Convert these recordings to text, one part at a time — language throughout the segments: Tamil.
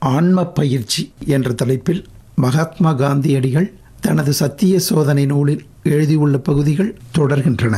ஆன்ம பயிற்சி என்ற தலைப்பில் மகாத்மா காந்தியடிகள் தனது சத்திய சோதனை நூலில் எழுதியுள்ள பகுதிகள் தொடர்கின்றன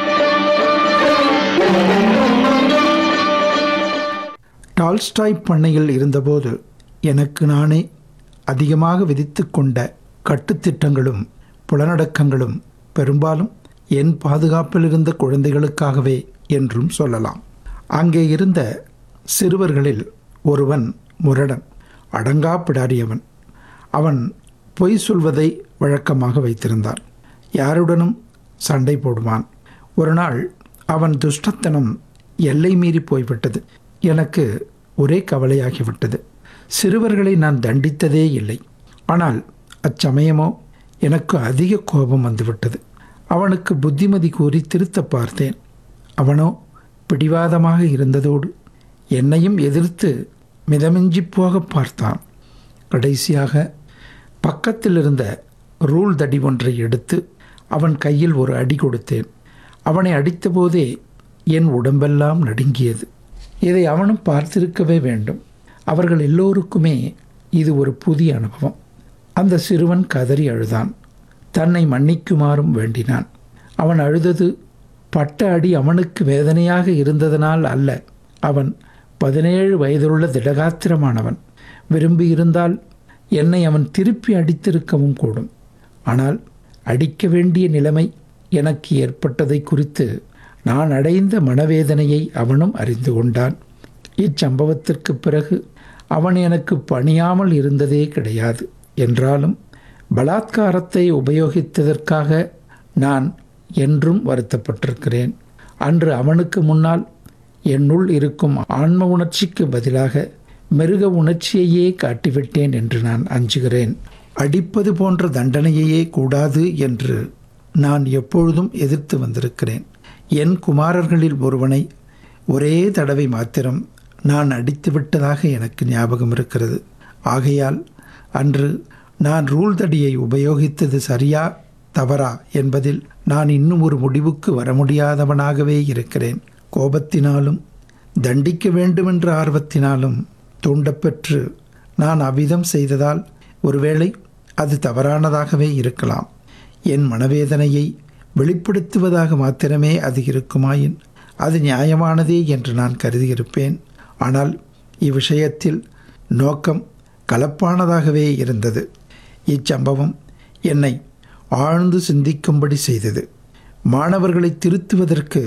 டால்ஸ்டாய் பண்ணையில் இருந்தபோது எனக்கு நானே அதிகமாக விதித்து கொண்ட கட்டுத்திட்டங்களும் புலனடக்கங்களும் பெரும்பாலும் என் பாதுகாப்பில் இருந்த குழந்தைகளுக்காகவே என்றும் சொல்லலாம் அங்கே இருந்த சிறுவர்களில் ஒருவன் முரடன் அடங்கா பிடாரியவன் அவன் பொய் சொல்வதை வழக்கமாக வைத்திருந்தான் யாருடனும் சண்டை போடுவான் ஒரு நாள் அவன் துஷ்டத்தனம் எல்லை மீறி போய்விட்டது எனக்கு ஒரே கவலையாகிவிட்டது சிறுவர்களை நான் தண்டித்ததே இல்லை ஆனால் அச்சமயமோ எனக்கு அதிக கோபம் வந்துவிட்டது அவனுக்கு புத்திமதி கூறி திருத்த பார்த்தேன் அவனோ பிடிவாதமாக இருந்ததோடு என்னையும் எதிர்த்து மிதமிஞ்சி போக பார்த்தான் கடைசியாக பக்கத்தில் இருந்த ரூல் தடி ஒன்றை எடுத்து அவன் கையில் ஒரு அடி கொடுத்தேன் அவனை அடித்தபோதே என் உடம்பெல்லாம் நடுங்கியது இதை அவனும் பார்த்திருக்கவே வேண்டும் அவர்கள் எல்லோருக்குமே இது ஒரு புதிய அனுபவம் அந்த சிறுவன் கதறி அழுதான் தன்னை மன்னிக்குமாறும் வேண்டினான் அவன் அழுதது பட்ட அடி அவனுக்கு வேதனையாக இருந்ததனால் அல்ல அவன் பதினேழு வயதுள்ள திடகாத்திரமானவன் விரும்பியிருந்தால் என்னை அவன் திருப்பி அடித்திருக்கவும் கூடும் ஆனால் அடிக்க வேண்டிய நிலைமை எனக்கு ஏற்பட்டதை குறித்து நான் அடைந்த மனவேதனையை அவனும் அறிந்து கொண்டான் இச்சம்பவத்திற்கு பிறகு அவன் எனக்கு பணியாமல் இருந்ததே கிடையாது என்றாலும் பலாத்காரத்தை உபயோகித்ததற்காக நான் என்றும் வருத்தப்பட்டிருக்கிறேன் அன்று அவனுக்கு முன்னால் என்னுள் இருக்கும் ஆன்ம உணர்ச்சிக்கு பதிலாக மிருக உணர்ச்சியையே காட்டிவிட்டேன் என்று நான் அஞ்சுகிறேன் அடிப்பது போன்ற தண்டனையையே கூடாது என்று நான் எப்பொழுதும் எதிர்த்து வந்திருக்கிறேன் என் குமாரர்களில் ஒருவனை ஒரே தடவை மாத்திரம் நான் அடித்து விட்டதாக எனக்கு ஞாபகம் இருக்கிறது ஆகையால் அன்று நான் ரூல் தடியை உபயோகித்தது சரியா தவறா என்பதில் நான் இன்னும் ஒரு முடிவுக்கு வர முடியாதவனாகவே இருக்கிறேன் கோபத்தினாலும் தண்டிக்க வேண்டுமென்ற ஆர்வத்தினாலும் தூண்டப்பெற்று நான் அவ்விதம் செய்ததால் ஒருவேளை அது தவறானதாகவே இருக்கலாம் என் மனவேதனையை வெளிப்படுத்துவதாக மாத்திரமே அது இருக்குமாயின் அது நியாயமானதே என்று நான் கருதியிருப்பேன் ஆனால் இவ்விஷயத்தில் நோக்கம் கலப்பானதாகவே இருந்தது இச்சம்பவம் என்னை ஆழ்ந்து சிந்திக்கும்படி செய்தது மாணவர்களை திருத்துவதற்கு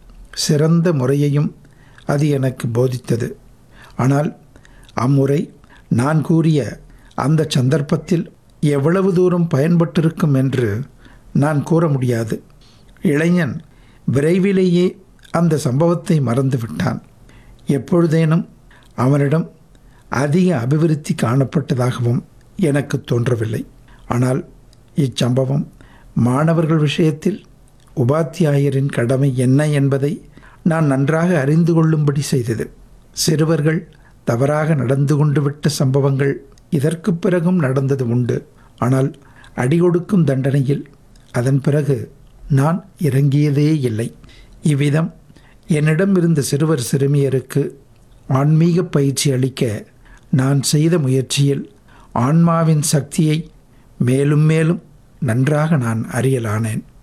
சிறந்த முறையையும் அது எனக்கு போதித்தது ஆனால் அம்முறை நான் கூறிய அந்த சந்தர்ப்பத்தில் எவ்வளவு தூரம் பயன்பட்டிருக்கும் என்று நான் கூற முடியாது இளைஞன் விரைவிலேயே அந்த சம்பவத்தை மறந்துவிட்டான் எப்பொழுதேனும் அவனிடம் அதிக அபிவிருத்தி காணப்பட்டதாகவும் எனக்கு தோன்றவில்லை ஆனால் இச்சம்பவம் மாணவர்கள் விஷயத்தில் உபாத்தியாயரின் கடமை என்ன என்பதை நான் நன்றாக அறிந்து கொள்ளும்படி செய்தது சிறுவர்கள் தவறாக நடந்து கொண்டு விட்ட சம்பவங்கள் இதற்கு பிறகும் நடந்தது உண்டு ஆனால் அடி கொடுக்கும் தண்டனையில் அதன் பிறகு நான் இறங்கியதே இல்லை இவ்விதம் என்னிடம் இருந்த சிறுவர் சிறுமியருக்கு ஆன்மீக பயிற்சி அளிக்க நான் செய்த முயற்சியில் ஆன்மாவின் சக்தியை மேலும் மேலும் நன்றாக நான் அறியலானேன்